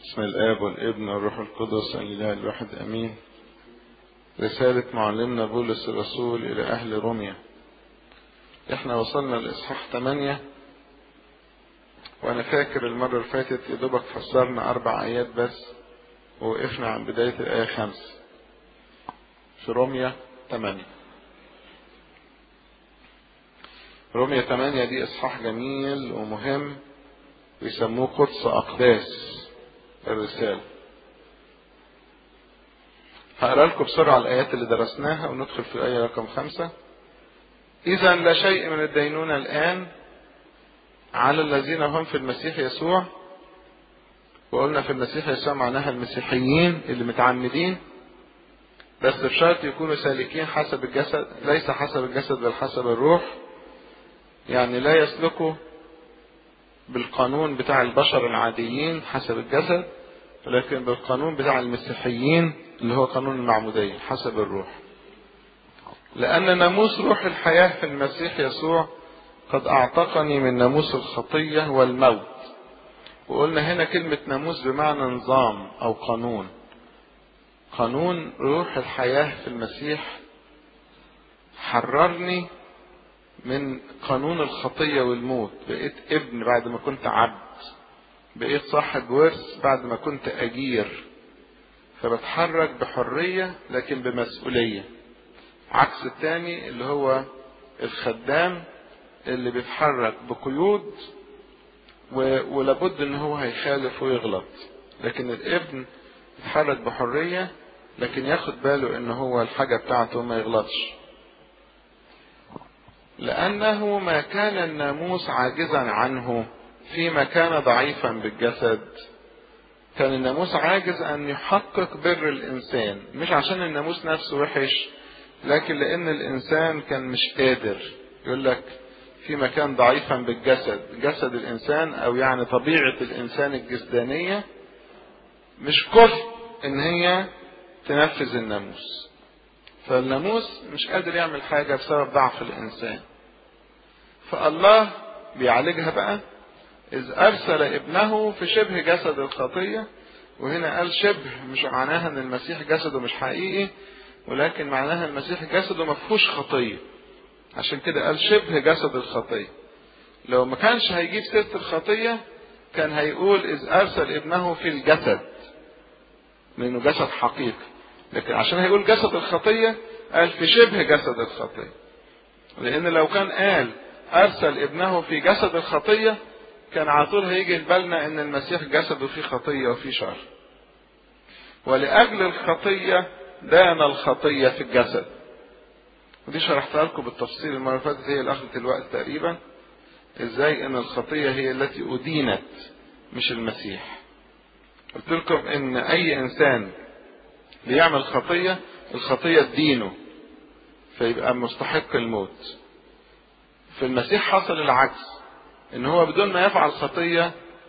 بسم الآب والابن والروح القدس الإله الواحد أمين رسالة معلمنا بولس الرسول إلى أهل روميا إحنا وصلنا لإصحاح 8 وأنا فاكر المرة اللي فاتت يا دوبك فسرنا أربع آيات بس ووقفنا عن بداية الآية 5 في روميا 8 روميا 8 دي إصحاح جميل ومهم ويسموه قدس أقداس الرسالة هقرا لكم بسرعة الآيات اللي درسناها وندخل في الآية رقم خمسة إذا لا شيء من الدينونة الآن على الذين هم في المسيح يسوع وقلنا في المسيح يسوع معناها المسيحيين اللي متعمدين بس بشرط يكونوا سالكين حسب الجسد ليس حسب الجسد بل حسب الروح يعني لا يسلكوا بالقانون بتاع البشر العاديين حسب الجسد ولكن بالقانون بتاع المسيحيين اللي هو قانون المعمودية حسب الروح لأن ناموس روح الحياة في المسيح يسوع قد أعتقني من ناموس الخطية والموت وقلنا هنا كلمة ناموس بمعنى نظام أو قانون قانون روح الحياة في المسيح حررني من قانون الخطية والموت بقيت ابن بعد ما كنت عبد بقيت صاحب ورث بعد ما كنت أجير فبتحرك بحرية لكن بمسؤولية عكس التاني اللي هو الخدام اللي بيتحرك بقيود ولابد ان هو هيخالف ويغلط لكن الابن يتحرك بحرية لكن ياخد باله ان هو الحاجة بتاعته ما يغلطش لأنه ما كان الناموس عاجزا عنه فيما كان ضعيفا بالجسد كان الناموس عاجز أن يحقق بر الإنسان مش عشان الناموس نفسه وحش لكن لأن الإنسان كان مش قادر يقول لك في مكان ضعيفا بالجسد جسد الإنسان أو يعني طبيعة الإنسان الجسدانية مش كفء إن هي تنفذ الناموس فالناموس مش قادر يعمل حاجة بسبب ضعف الإنسان فالله بيعالجها بقى إذ أرسل ابنه في شبه جسد الخطية وهنا قال شبه مش معناها إن المسيح جسده مش حقيقي ولكن معناها المسيح جسده ما فيهوش خطية عشان كده قال شبه جسد الخطية لو ما كانش هيجيب سيرة الخطية كان هيقول إذ أرسل ابنه في الجسد لأنه جسد حقيقي لكن عشان هيقول جسد الخطية قال في شبه جسد الخطية لأن لو كان قال أرسل ابنه في جسد الخطية كان على طول هيجي بالنا إن المسيح جسده فيه خطية وفيه شر ولأجل الخطية دان الخطية في الجسد ودي شرحتها لكم بالتفصيل المرة اللي فاتت هي اللي أخذت الوقت تقريبا إزاي إن الخطية هي التي أدينت مش المسيح قلت لكم إن أي إنسان بيعمل خطية الخطية تدينه فيبقى مستحق الموت في المسيح حصل العكس ان هو بدون ما يفعل خطية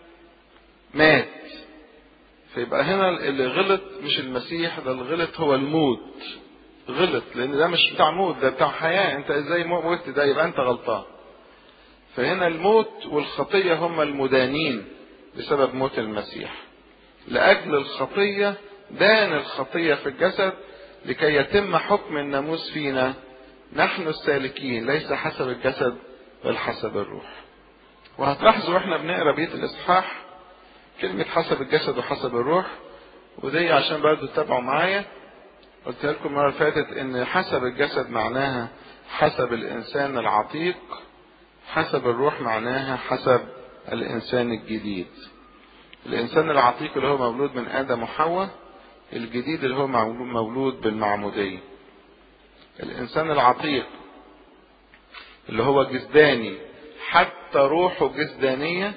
مات فيبقى هنا اللي غلط مش المسيح ده الغلط هو الموت غلط لان ده مش بتاع موت ده بتاع حياة انت ازاي موت ده يبقى انت غلطان فهنا الموت والخطية هم المدانين بسبب موت المسيح لأجل الخطية دان الخطية في الجسد لكي يتم حكم الناموس فينا نحن السالكين ليس حسب الجسد بل حسب الروح وهتلاحظوا واحنا بنقرا بيت الاصحاح كلمة حسب الجسد وحسب الروح ودي عشان برضه تتابعوا معايا قلت لكم المرة اللي فاتت ان حسب الجسد معناها حسب الانسان العتيق حسب الروح معناها حسب الانسان الجديد الانسان العتيق اللي هو مولود من ادم وحواء الجديد اللي هو مولود بالمعمودية الإنسان العتيق اللي هو جسداني حتى روحه جسدانية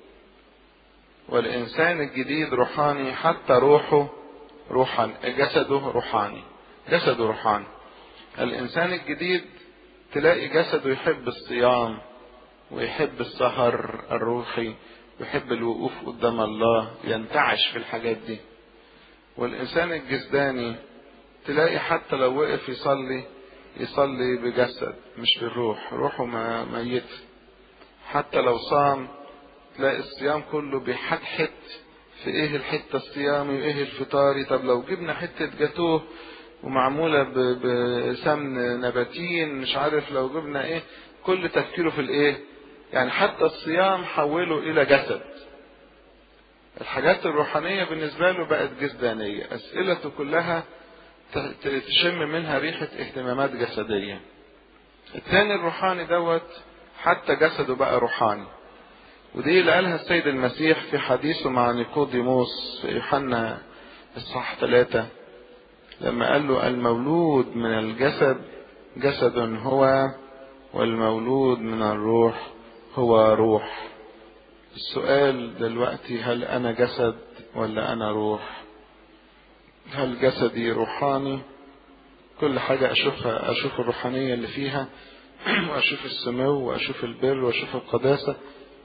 والإنسان الجديد روحاني حتى روحه روحاني جسده روحاني جسده روحاني الإنسان الجديد تلاقي جسده يحب الصيام ويحب السهر الروحي ويحب الوقوف قدام الله ينتعش في الحاجات دي والإنسان الجسداني تلاقي حتى لو وقف يصلي يصلي بجسد مش بالروح روحه ما ميت حتى لو صام تلاقي الصيام كله بيحتحت في ايه الحتة الصيامي وايه الفطاري طب لو جبنا حتة جاتوه ومعمولة بسمن نباتين مش عارف لو جبنا ايه كل تفكيره في الايه يعني حتى الصيام حوله الى جسد الحاجات الروحانية بالنسبة له بقت جسدانية اسئلته كلها تشم منها ريحة اهتمامات جسدية الثاني الروحاني دوت حتى جسده بقى روحاني ودي اللي قالها السيد المسيح في حديثه مع نيقوديموس في يوحنا الصح ثلاثة لما قال له المولود من الجسد جسد هو والمولود من الروح هو روح السؤال دلوقتي هل أنا جسد ولا أنا روح هل جسدي روحاني كل حاجة أشوفها أشوف الروحانية اللي فيها وأشوف السمو وأشوف البر وأشوف القداسة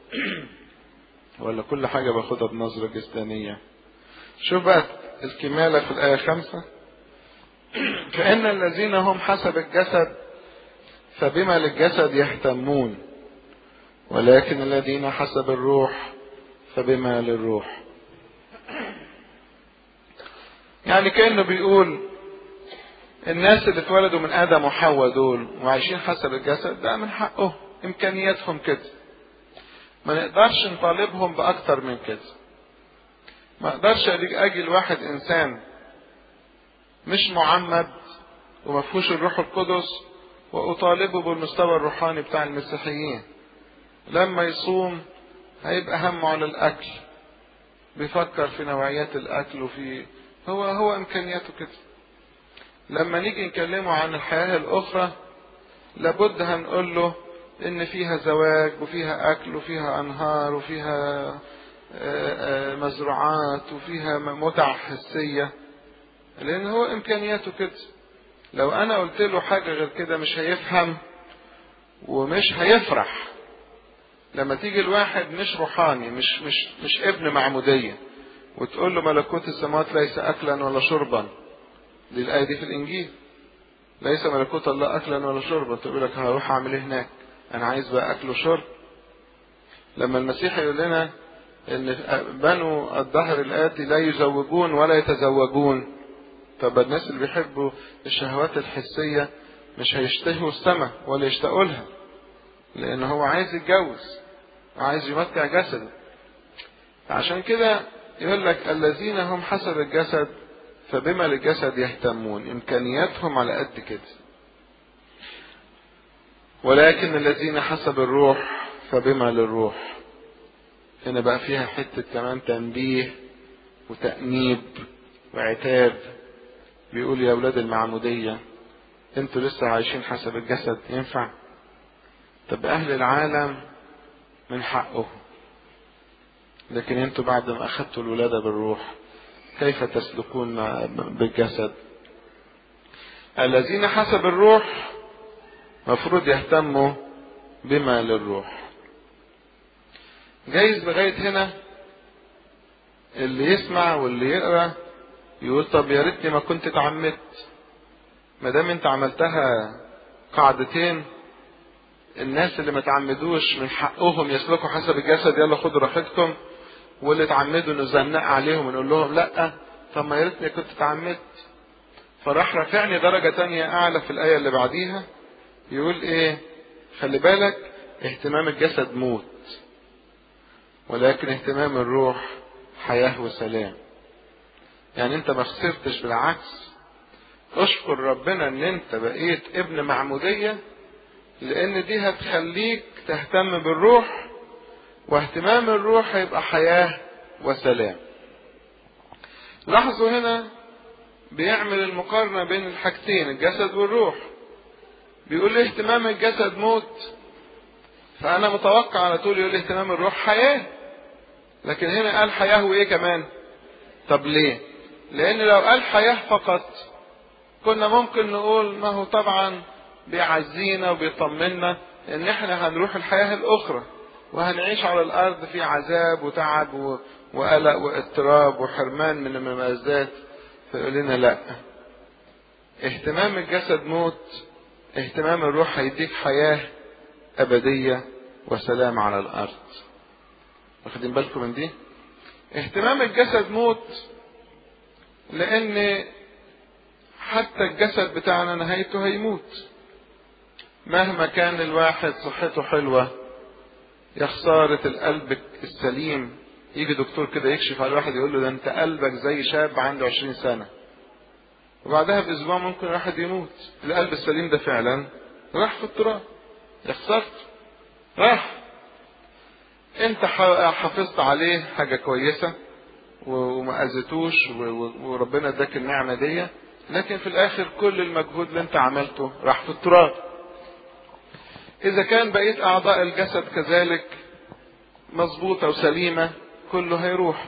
ولا كل حاجة باخدها بنظرة جسدانية شوف بقى الكمالة في الآية خمسة فإن الذين هم حسب الجسد فبما للجسد يهتمون ولكن الذين حسب الروح فبما للروح يعني كأنه بيقول الناس اللي اتولدوا من آدم وحواء دول وعايشين حسب الجسد ده من حقهم إمكانياتهم كده ما نقدرش نطالبهم بأكتر من كده ما اقدرش اجي لواحد انسان مش معمد وما فيهوش الروح القدس واطالبه بالمستوى الروحاني بتاع المسيحيين لما يصوم هيبقى همه على الاكل بيفكر في نوعيات الاكل وفي هو هو امكانياته كده لما نيجي نكلمه عن الحياه الاخرى لابد هنقول له ان فيها زواج وفيها اكل وفيها انهار وفيها مزروعات وفيها متع حسية لان هو امكانياته كده لو انا قلت له حاجة غير كده مش هيفهم ومش هيفرح لما تيجي الواحد مش روحاني مش مش مش ابن معمودية وتقول له ملكوت السماوات ليس اكلا ولا شربا دي الايه دي في الانجيل ليس ملكوت الله اكلا ولا شربا تقول لك هروح اعمل ايه هناك انا عايز بقى اكل وشرب لما المسيح يقول لنا ان بنو الدهر الاتي لا يزوجون ولا يتزوجون طب الناس اللي بيحبوا الشهوات الحسية مش هيشتهوا السماء ولا يشتاقوا لها لان هو عايز يتجوز عايز يمتع جسده عشان كده يقول لك الذين هم حسب الجسد فبما للجسد يهتمون امكانياتهم على قد كده ولكن الذين حسب الروح فبما للروح هنا بقى فيها حتة كمان تنبيه وتأنيب وعتاب بيقول يا أولاد المعمودية انتوا لسه عايشين حسب الجسد ينفع طب أهل العالم من حقه لكن انتوا بعد ما أخذتوا الولادة بالروح كيف تسلكون بالجسد الذين حسب الروح مفروض يهتموا بما للروح جايز لغاية هنا اللي يسمع واللي يقرا يقول طب يا ريتني ما كنت اتعمدت ما دام انت عملتها قاعدتين الناس اللي ما تعمدوش من حقهم يسلكوا حسب الجسد يلا خدوا راحتكم واللي اتعمدوا نزنق عليهم ونقول لهم لا طب ما يا ريتني كنت اتعمدت فراح رافعني درجة تانية أعلى في الآية اللي بعديها يقول إيه خلي بالك اهتمام الجسد موت ولكن اهتمام الروح حياة وسلام يعني انت ما خسرتش بالعكس اشكر ربنا ان انت بقيت ابن معمودية لان دي هتخليك تهتم بالروح واهتمام الروح هيبقى حياة وسلام لاحظوا هنا بيعمل المقارنة بين الحاجتين الجسد والروح بيقول لي اهتمام الجسد موت فأنا متوقع على طول يقول لي اهتمام الروح حياة لكن هنا قال حياة وإيه كمان طب ليه لأن لو قال حياة فقط كنا ممكن نقول ما هو طبعا بيعزينا وبيطمنا ان احنا هنروح الحياة الاخرى وهنعيش على الارض في عذاب وتعب وقلق واضطراب وحرمان من المميزات فيقول لنا لا اهتمام الجسد موت اهتمام الروح هيديك حياة أبدية وسلام على الأرض واخدين بالكم من دي اهتمام الجسد موت لان حتى الجسد بتاعنا نهايته هيموت مهما كان الواحد صحته حلوة يا خسارة القلب السليم يجي دكتور كده يكشف على الواحد يقول له ده انت قلبك زي شاب عنده عشرين سنة وبعدها باسبوع ممكن الواحد يموت القلب السليم ده فعلا راح في التراب يا خسرت راح انت حافظت عليه حاجة كويسة وما اذيتوش وربنا اداك النعمة دي لكن في الاخر كل المجهود اللي انت عملته راح في التراب اذا كان بقية اعضاء الجسد كذلك مظبوطة وسليمة كله هيروح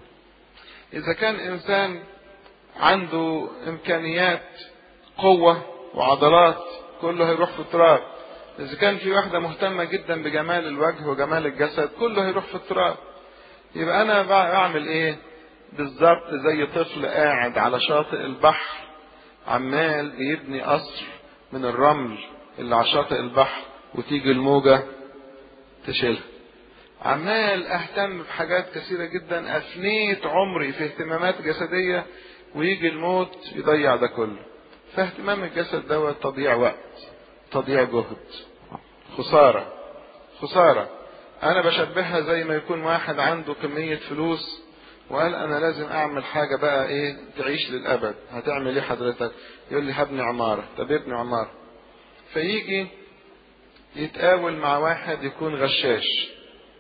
اذا كان انسان عنده امكانيات قوة وعضلات كله هيروح في التراب اذا كان في واحدة مهتمة جدا بجمال الوجه وجمال الجسد كله هيروح في التراب يبقى انا بعمل ايه بالظبط زي طفل قاعد على شاطئ البحر عمال بيبني قصر من الرمل اللي على شاطئ البحر وتيجي الموجة تشيلها عمال اهتم بحاجات كثيرة جدا افنيت عمري في اهتمامات جسدية ويجي الموت يضيع ده كله فاهتمام الجسد دوت تضييع وقت تضييع جهد خسارة خسارة انا بشبهها زي ما يكون واحد عنده كمية فلوس وقال انا لازم اعمل حاجة بقى ايه تعيش للابد هتعمل ايه حضرتك يقول لي هبني عمارة طب ابني عمارة فيجي يتقاول مع واحد يكون غشاش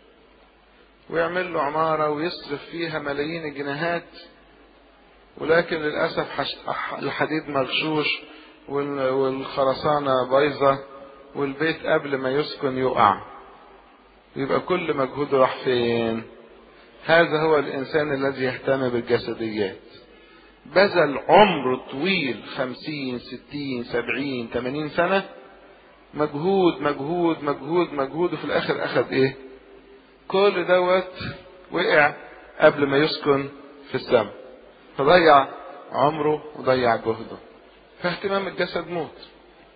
ويعمل له عمارة ويصرف فيها ملايين الجنيهات ولكن للأسف الحديد مغشوش والخرسانة بايظة والبيت قبل ما يسكن يقع يبقى كل مجهوده راح فين هذا هو الإنسان الذي يهتم بالجسديات بذل عمر طويل خمسين ستين سبعين تمانين سنة مجهود مجهود مجهود مجهود وفي الآخر أخذ إيه كل دوت وقع قبل ما يسكن في السماء فضيع عمره وضيع جهده فاهتمام الجسد موت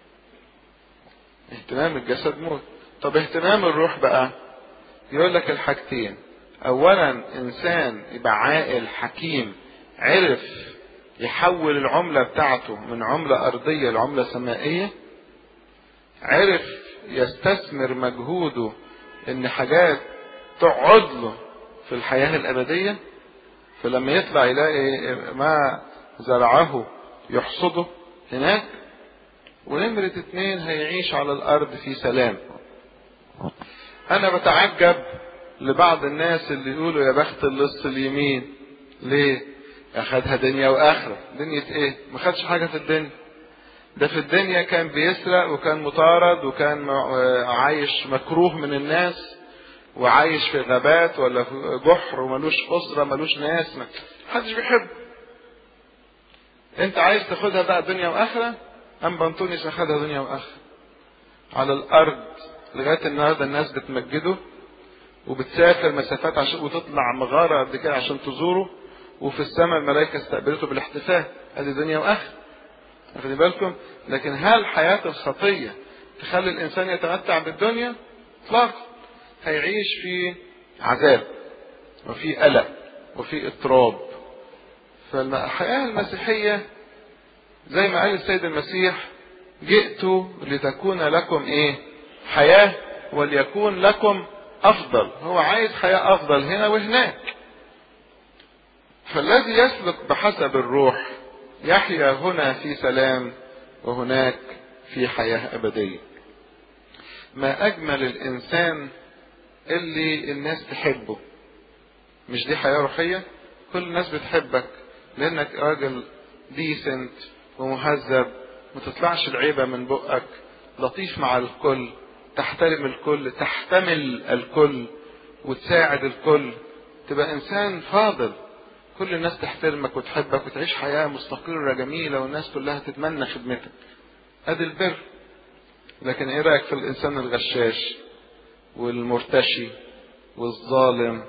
اهتمام الجسد موت طب اهتمام الروح بقى يقول لك الحاجتين اولا انسان يبقى عاقل حكيم عرف يحول العملة بتاعته من عملة ارضية لعملة سمائية عرف يستثمر مجهوده ان حاجات تقعد له في الحياة الابدية فلما يطلع يلاقي ما زرعه يحصده هناك ونمرة اتنين هيعيش على الارض في سلام انا بتعجب لبعض الناس اللي يقولوا يا بخت اللص اليمين ليه اخدها دنيا واخرة دنيا ايه ما خدش حاجة في الدنيا ده في الدنيا كان بيسرق وكان مطارد وكان عايش مكروه من الناس وعايش في غابات ولا في جحر وملوش أسرة ملوش ناس ما حدش بيحب انت عايز تاخدها بقى دنيا واخرة ام بنطونيوس اخدها دنيا واخرة على الارض لغاية النهاردة الناس بتمجده وبتسافر مسافات عشان وتطلع مغارة قد كده عشان تزوره وفي السماء الملائكة استقبلته بالاحتفال ادي دنيا واخرة واخدين بالكم لكن هل حياة الخطية تخلي الانسان يتمتع بالدنيا اطلاقا هيعيش في عذاب وفي قلق وفي اضطراب فالحياة المسيحية زي ما قال السيد المسيح جئت لتكون لكم ايه حياة وليكون لكم افضل هو عايز حياة افضل هنا وهناك فالذي يسلك بحسب الروح يحيا هنا في سلام وهناك في حياة أبدية ما أجمل الإنسان اللي الناس تحبه مش دي حياة روحية كل الناس بتحبك لأنك راجل ديسنت ومهذب ما تطلعش العيبة من بقك لطيف مع الكل تحترم الكل تحتمل الكل وتساعد الكل تبقى إنسان فاضل كل الناس تحترمك وتحبك وتعيش حياة مستقرة جميلة والناس كلها تتمنى خدمتك ادي البر لكن ايه رأيك في الانسان الغشاش والمرتشي والظالم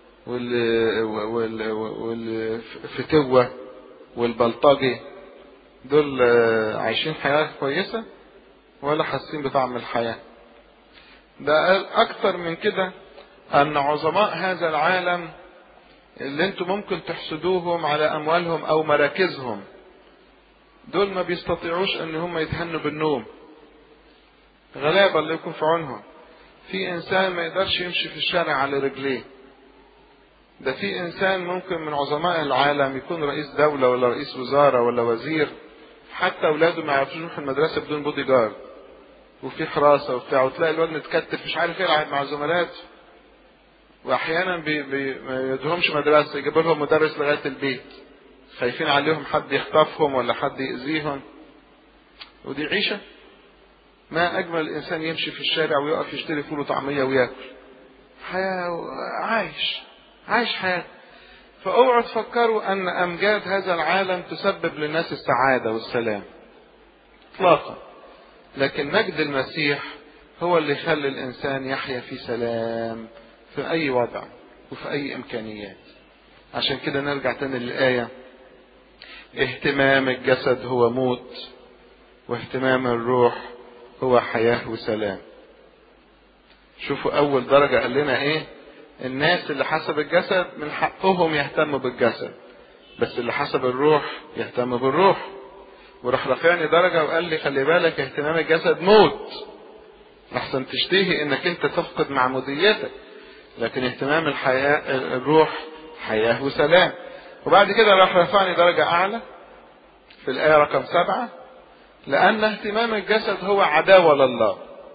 وال والفتوة والبلطجي دول عايشين حياة كويسة ولا حاسين بطعم الحياة ده قال اكتر من كده ان عظماء هذا العالم اللي انتم ممكن تحسدوهم على اموالهم او مراكزهم دول ما بيستطيعوش ان هم يتهنوا بالنوم غلابة اللي يكون في عونهم في انسان ما يقدرش يمشي في الشارع على رجليه ده في انسان ممكن من عظماء العالم يكون رئيس دولة ولا رئيس وزارة ولا وزير حتى اولاده ما يعرفوش يروحوا المدرسة بدون بودي جارد وفي حراسة وبتاع وتلاقي الواد متكتف مش عارف يلعب مع زملاته واحيانا بي بي ما يدهمش مدرسة يجيب لهم مدرس لغاية البيت خايفين عليهم حد يخطفهم ولا حد يأذيهم ودي عيشة ما أجمل الإنسان يمشي في الشارع ويقف يشتري فول وطعمية وياكل حياة عايش عايش حياة فاوعوا تفكروا أن أمجاد هذا العالم تسبب للناس السعادة والسلام إطلاقا لكن مجد المسيح هو اللي يخلي الإنسان يحيا في سلام في أي وضع وفي أي إمكانيات عشان كده نرجع تاني للآية اهتمام الجسد هو موت واهتمام الروح هو حياة وسلام شوفوا أول درجة قال لنا إيه الناس اللي حسب الجسد من حقهم يهتموا بالجسد بس اللي حسب الروح يهتم بالروح وراح رافعني درجة وقال لي خلي بالك اهتمام الجسد موت لحسن تشتهي انك انت تفقد معموديتك لكن اهتمام الحياة الروح حياة وسلام وبعد كده راح رفعني درجة أعلى في الآية رقم سبعة لأن اهتمام الجسد هو عداوة لله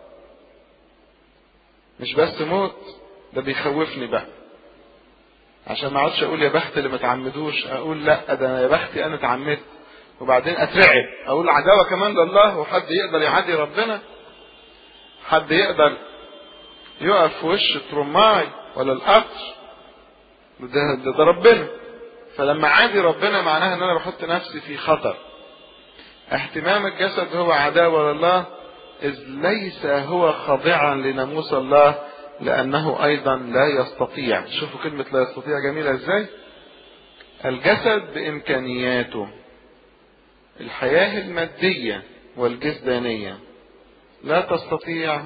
مش بس موت ده بيخوفني بقى عشان ما اقعدش اقول يا بخت اللي ما تعمدوش اقول لا ده يا بختي انا اتعمدت وبعدين اترعب اقول عداوه كمان لله وحد يقدر يعادي ربنا حد يقدر يقف في وش الترماي ولا القطر ده, ده, ده ربنا فلما عادي ربنا معناها ان انا بحط نفسي في خطر اهتمام الجسد هو عداوة لله إذ ليس هو خاضعا لناموس الله لأنه أيضا لا يستطيع شوفوا كلمة لا يستطيع جميلة إزاي الجسد بإمكانياته الحياة المادية والجسدانية لا تستطيع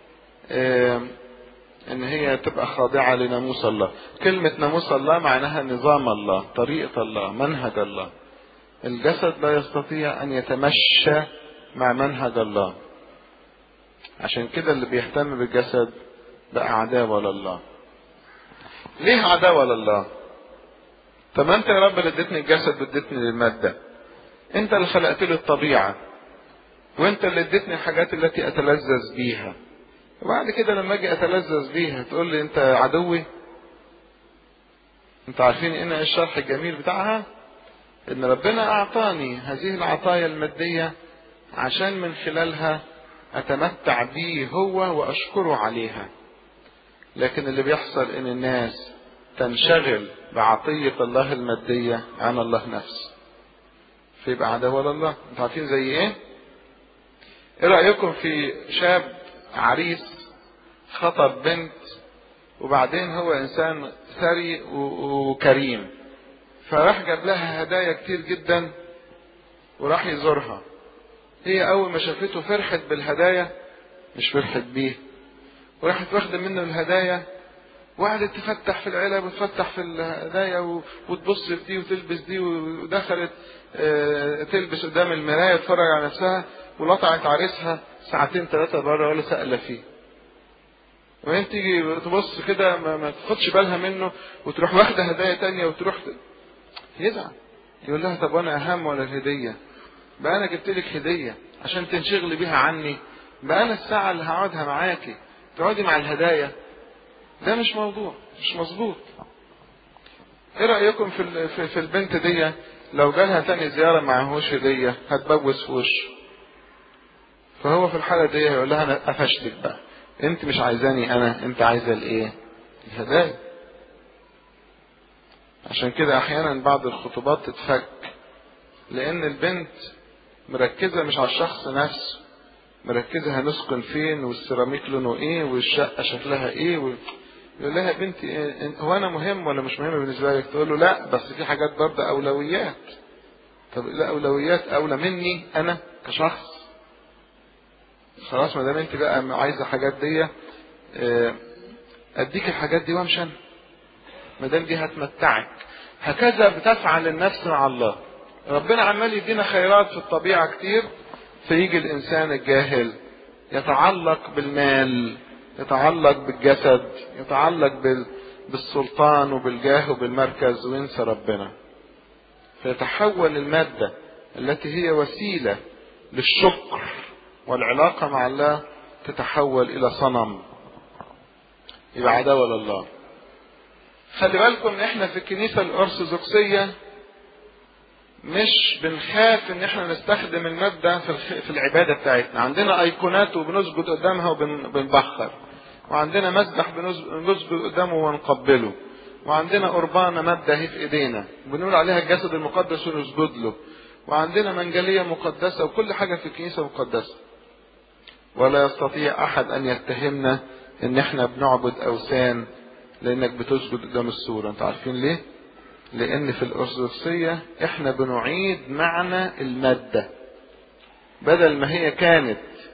ان هي تبقى خاضعة لناموس الله كلمة ناموس الله معناها نظام الله طريقة الله منهج الله الجسد لا يستطيع ان يتمشى مع منهج الله عشان كده اللي بيهتم بالجسد بقى عداوة لله ليه عداوة لله طب ما انت يا رب اللي اديتني الجسد واديتني المادة انت اللي خلقت لي الطبيعة وانت اللي اديتني الحاجات التي اتلذذ بيها وبعد كده لما اجي اتلذذ بيها تقول لي انت عدوي انت عارفين ان الشرح الجميل بتاعها ان ربنا اعطاني هذه العطايا المادية عشان من خلالها اتمتع بيه هو واشكره عليها لكن اللي بيحصل ان الناس تنشغل بعطية الله المادية عن الله نفسه فيبقى عداوة لله انتوا عارفين زي ايه ايه رأيكم في شاب عريس خطب بنت وبعدين هو انسان ثري وكريم فراح جاب لها هدايا كتير جدا وراح يزورها هي اول ما شافته فرحت بالهدايا مش فرحت بيه وراحت واخده منه الهدايا وقعدت تفتح في العلب وتفتح في الهدايا وتبص في دي وتلبس دي ودخلت تلبس قدام المرايه تتفرج على نفسها ولطعت عريسها ساعتين ثلاثة بره ولا سأل فيه وبعدين تيجي تبص كده ما, ما تاخدش بالها منه وتروح واخدة هدايا تانية وتروح يزعل يقول لها طب وانا اهم ولا الهدية بقى انا جبت لك هدية عشان تنشغلي بيها عني بقى انا الساعة اللي هقعدها معاكي تقعدي مع الهدايا ده مش موضوع مش مظبوط ايه رأيكم في, في, في البنت دي لو جالها تاني زيارة معهوش هدية هتبوس في وشه فهو في الحالة دي هيقول لها انا قفشتك بقى انت مش عايزاني انا انت عايزة الايه الهدايا عشان كده احيانا بعض الخطوبات تتفك لان البنت مركزة مش على الشخص نفسه مركزة هنسكن فين والسيراميك لونه ايه والشقة شكلها ايه و... يقول لها بنتي إيه هو انا مهم ولا مش مهم بالنسبة لك تقول له لا بس في حاجات برضه اولويات طب الاولويات اولى مني انا كشخص خلاص ما دام انت بقى عايزه الحاجات دي اديك الحاجات دي وامشي انا ما دام دي هتمتعك هكذا بتفعل النفس مع الله ربنا عمال يدينا خيرات في الطبيعة كتير فيجي الإنسان الجاهل يتعلق بالمال يتعلق بالجسد يتعلق بال... بالسلطان وبالجاه وبالمركز وينسى ربنا فيتحول المادة التي هي وسيلة للشكر والعلاقة مع الله تتحول إلى صنم يبقى عداوة لله خلي بالكم ان احنا في الكنيسة الارثوذكسية مش بنخاف ان احنا نستخدم المادة في, الخ... في العبادة بتاعتنا عندنا ايقونات وبنسجد قدامها وبنبخر وعندنا مسبح بنسجد قدامه ونقبله وعندنا قربانة مادة هي في ايدينا بنقول عليها الجسد المقدس ونسجد له وعندنا منجلية مقدسة وكل حاجة في الكنيسة مقدسة ولا يستطيع احد ان يتهمنا ان احنا بنعبد اوثان لانك بتسجد قدام الصورة انتوا عارفين ليه لان في الارثوذكسية احنا بنعيد معنى المادة بدل ما هي كانت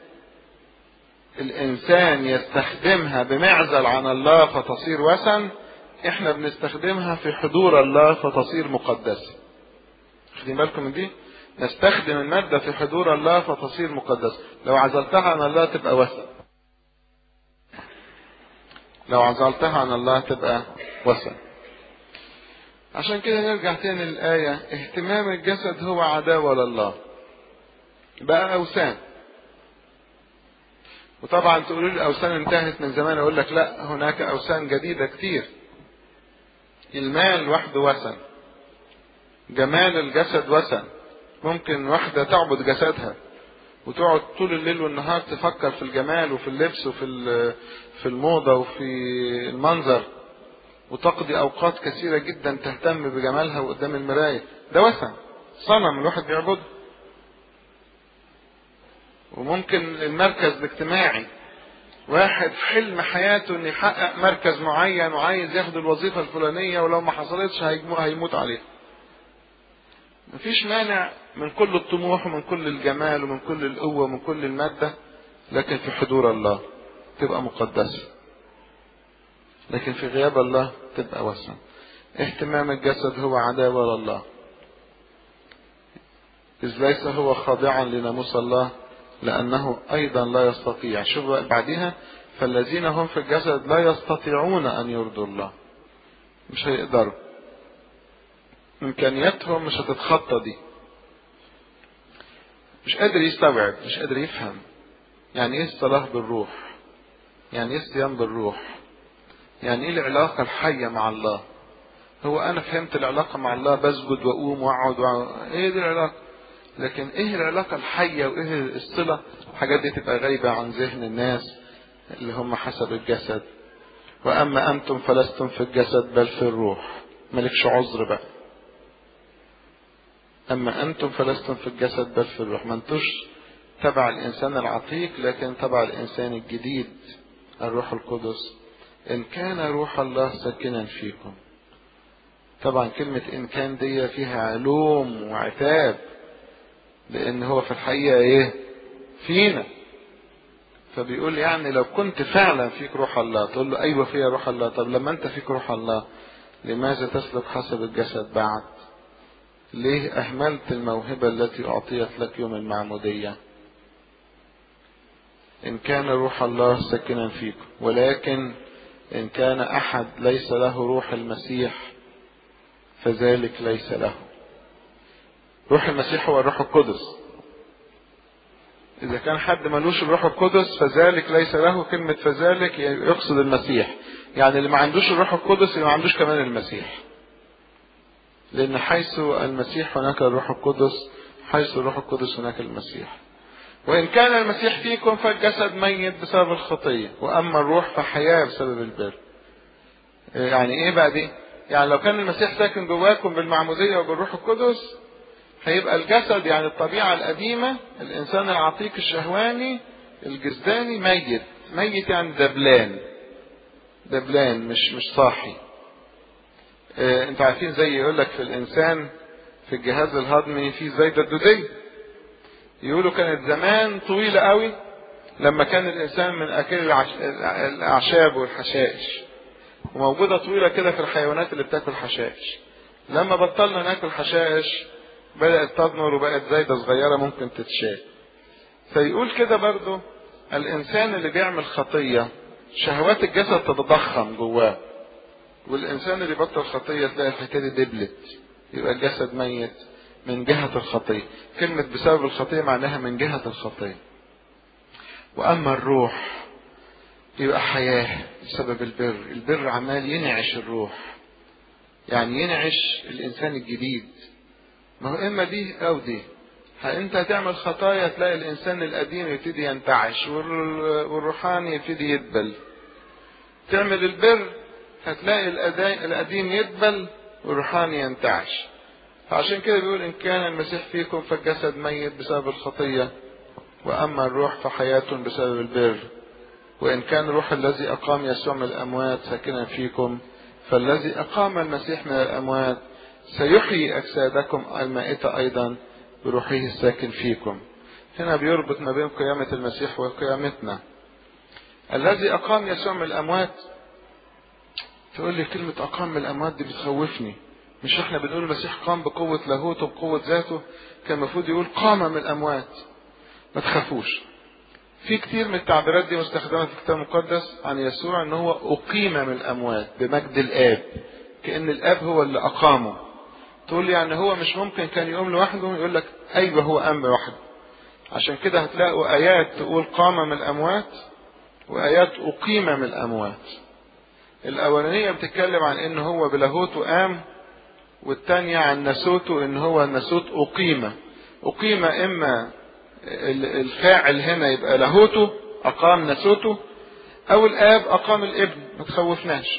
الانسان يستخدمها بمعزل عن الله فتصير وثن احنا بنستخدمها في حضور الله فتصير مقدسة واخدين بالكم من دي نستخدم المادة في حضور الله فتصير مقدسة لو عزلتها عن الله تبقى وثن لو عزلتها عن الله تبقى وثن عشان كده نرجع تاني للآية اهتمام الجسد هو عداوة لله بقى أوثان وطبعا تقولوا لي الأوثان انتهت من زمان أقول لك لا هناك أوثان جديدة كتير المال وحده وثن جمال الجسد وثن ممكن واحدة تعبد جسدها وتقعد طول الليل والنهار تفكر في الجمال وفي اللبس وفي في الموضة وفي المنظر وتقضي أوقات كثيرة جدا تهتم بجمالها وقدام المراية ده وثن صنم الواحد بيعبده وممكن المركز الاجتماعي واحد حلم حياته ان يحقق مركز معين وعايز ياخد الوظيفة الفلانية ولو ما حصلتش هيموت عليها مفيش مانع من كل الطموح ومن كل الجمال ومن كل القوة ومن كل المادة لكن في حضور الله تبقى مقدسة لكن في غياب الله تبقى وثن اهتمام الجسد هو عداوة لله إذ ليس هو خاضعا لناموس الله لأنه أيضا لا يستطيع شوف بعدها فالذين هم في الجسد لا يستطيعون أن يرضوا الله مش هيقدروا إمكانياتهم مش هتتخطى دي مش قادر يستوعب مش قادر يفهم يعني ايه الصلاة بالروح يعني ايه الصيام بالروح يعني ايه العلاقة الحية مع الله هو انا فهمت العلاقة مع الله بسجد واقوم واقعد وأقعد. ايه دي العلاقة لكن ايه العلاقة الحية وايه الصلة الحاجات دي تبقى غايبة عن ذهن الناس اللي هم حسب الجسد واما انتم فلستم في الجسد بل في الروح مالكش عذر بقى اما انتم فلستم في الجسد بل في الروح ما انتوش تبع الانسان العتيق لكن تبع الانسان الجديد الروح القدس ان كان روح الله ساكنا فيكم طبعا كلمة إن كان دي فيها علوم وعتاب لأن هو في الحقيقة إيه؟ فينا فبيقول يعني لو كنت فعلا فيك روح الله تقول له أيوة فيا روح الله طب لما أنت فيك روح الله لماذا تسلك حسب الجسد بعد؟ ليه أهملت الموهبة التي أعطيت لك يوم المعمودية؟ إن كان روح الله ساكنا فيكم ولكن إن كان أحد ليس له روح المسيح فذلك ليس له روح المسيح هو الروح القدس إذا كان حد ملوش الروح القدس فذلك ليس له كلمة فذلك يقصد المسيح يعني اللي ما عندوش الروح القدس اللي ما عندوش كمان المسيح لأن حيث المسيح هناك الروح القدس حيث الروح القدس هناك المسيح وإن كان المسيح فيكم فالجسد ميت بسبب الخطية وأما الروح فحياة بسبب البر يعني إيه بقى دي يعني لو كان المسيح ساكن جواكم بالمعمودية وبالروح القدس هيبقى الجسد يعني الطبيعة القديمة الإنسان العتيق الشهواني الجسداني ميت ميت يعني دبلان دبلان مش مش صاحي اه انتوا عارفين زي يقول لك في الإنسان في الجهاز الهضمي في زايدة الدودية يقولوا كانت زمان طويلة قوي لما كان الإنسان من أكل الأعشاب والحشائش وموجودة طويلة كده في الحيوانات اللي بتاكل حشائش لما بطلنا ناكل حشائش بدأت تضمر وبقت زايدة صغيرة ممكن تتشال فيقول كده برضو الإنسان اللي بيعمل خطية شهوات الجسد تتضخم جواه والإنسان اللي بطل خطية تلاقي الحكاية دي دبلت يبقى الجسد ميت من جهة الخطية كلمة بسبب الخطية معناها من جهة الخطية وأما الروح يبقى حياة بسبب البر البر عمال ينعش الروح يعني ينعش الإنسان الجديد ما هو إما دي أو دي انت هتعمل خطايا تلاقي الانسان القديم يبتدي ينتعش والروحاني يبتدي يدبل تعمل البر هتلاقي القديم يدبل والروحاني ينتعش فعشان كده بيقول ان كان المسيح فيكم فالجسد ميت بسبب الخطيه واما الروح فحياه بسبب البر وان كان الروح الذي اقام يسوع من الاموات ساكنا فيكم فالذي اقام المسيح من الاموات سيحيي اجسادكم المائته ايضا بروحه الساكن فيكم هنا بيربط ما بين قيامة المسيح وقيامتنا الذي أقام يسوع من الأموات تقول لي كلمة أقام من الأموات دي بتخوفني مش احنا بنقول المسيح قام بقوة لاهوته وبقوة ذاته كان المفروض يقول قام من الأموات ما تخافوش في كتير من التعبيرات دي مستخدمة في الكتاب المقدس عن يسوع ان هو أقيم من الأموات بمجد الآب كأن الآب هو اللي أقامه تقول لي يعني هو مش ممكن كان يقوم لوحده يقول لك ايوه هو قام لوحده عشان كده هتلاقوا ايات تقول قام من الاموات وايات اقيم من الاموات الاولانيه بتتكلم عن ان هو بلاهوته قام والثانيه عن نسوته ان هو النسوت اقيم اقيم اما الفاعل هنا يبقى لاهوته اقام نسوته او الاب اقام الابن ما تخوفناش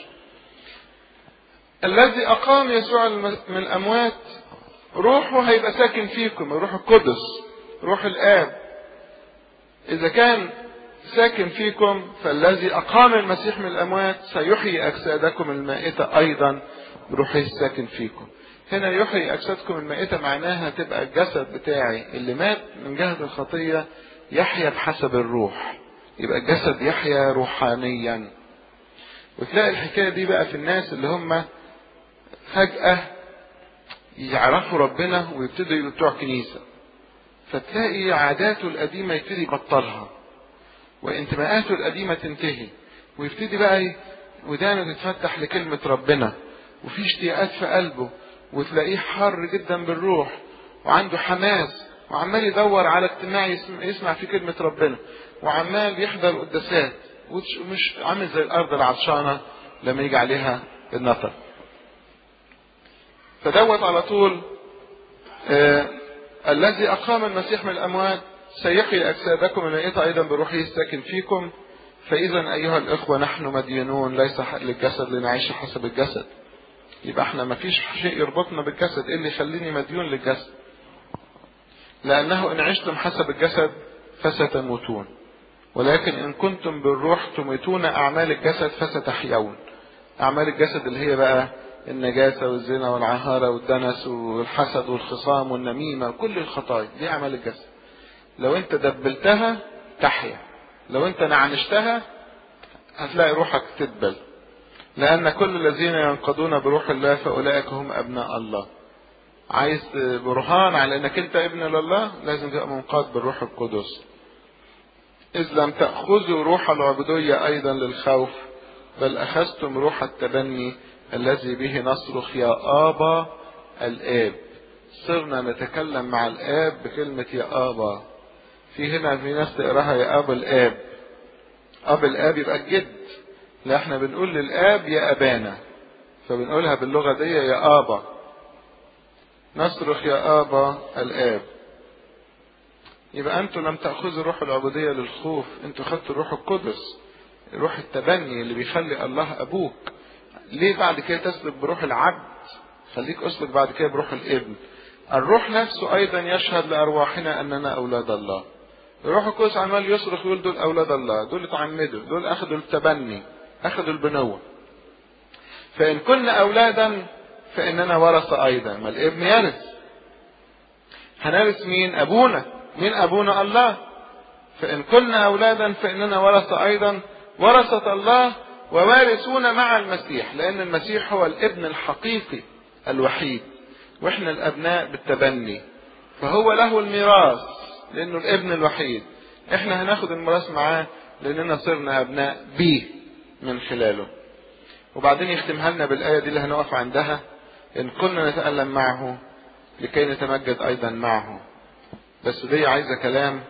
الذي أقام يسوع من الأموات روحه هيبقى ساكن فيكم الروح القدس روح الآب إذا كان ساكن فيكم فالذي أقام المسيح من الأموات سيحيي أجسادكم المائتة أيضا بروحه الساكن فيكم هنا يحيي أجسادكم المائتة معناها تبقى الجسد بتاعي اللي مات من جهة الخطية يحيا بحسب الروح يبقى الجسد يحيا روحانيا وتلاقي الحكاية دي بقى في الناس اللي هم فجأة يعرفوا ربنا ويبتدوا يبقوا بتوع كنيسة فتلاقي عاداته القديمة يبتدي يبطلها وانتماءاته القديمة تنتهي ويبتدي بقى ودانه تتفتح لكلمة ربنا وفي اشتياقات في قلبه وتلاقيه حر جدا بالروح وعنده حماس وعمال يدور على اجتماع يسمع فيه كلمة ربنا وعمال يحضر قداسات ومش عامل زي الأرض العطشانة لما يجي عليها النطر فدوت على طول آه الذي أقام المسيح من الأموات سيحيي أجسادكم الميتة أيضا بروحه الساكن فيكم فإذا أيها الإخوة نحن مدينون ليس للجسد لنعيش حسب الجسد يبقى احنا ما فيش شيء يربطنا بالجسد ايه اللي يخليني مديون للجسد لأنه إن عشتم حسب الجسد فستموتون ولكن إن كنتم بالروح تميتون أعمال الجسد فستحيون أعمال الجسد اللي هي بقى النجاسة والزنا والعهارة والدنس والحسد والخصام والنميمة وكل الخطايا دي أعمال الجسد لو أنت دبلتها تحيا لو أنت نعنشتها هتلاقي روحك تدبل لأن كل الذين ينقضون بروح الله فأولئك هم أبناء الله عايز برهان على انك انت ابن لله لازم تبقى منقاد بالروح القدس اذ لم تاخذوا روح العبوديه ايضا للخوف بل اخذتم روح التبني الذي به نصرخ يا ابا الاب صرنا نتكلم مع الاب بكلمه يا ابا في هنا في ناس تقراها يا ابا الاب اب الاب يبقى الجد لا احنا بنقول للاب يا ابانا فبنقولها باللغه دي يا ابا نصرخ يا ابا الاب يبقى انتوا لم تاخذوا روح العبوديه للخوف انتوا خدتوا الروح القدس روح التبني اللي بيخلي الله ابوك ليه بعد كده تسلك بروح العبد خليك اسلك بعد كده بروح الابن الروح نفسه ايضا يشهد لارواحنا اننا اولاد الله الروح القدس عمال يصرخ يقول دول اولاد الله دول اتعمدوا دول اخذوا التبني اخذوا البنوه فان كنا اولادا فاننا ورثه ايضا ما الابن يرث هنرث مين ابونا مين ابونا الله فان كنا اولادا فاننا ورثه ايضا ورثه الله ووارثون مع المسيح لأن المسيح هو الابن الحقيقي الوحيد واحنا الأبناء بالتبني فهو له الميراث لأنه الابن الوحيد احنا هناخد الميراث معاه لأننا صرنا أبناء بيه من خلاله وبعدين يختمها لنا بالآية دي اللي هنقف عندها إن كنا نتألم معه لكي نتمجد أيضا معه بس دي عايزة كلام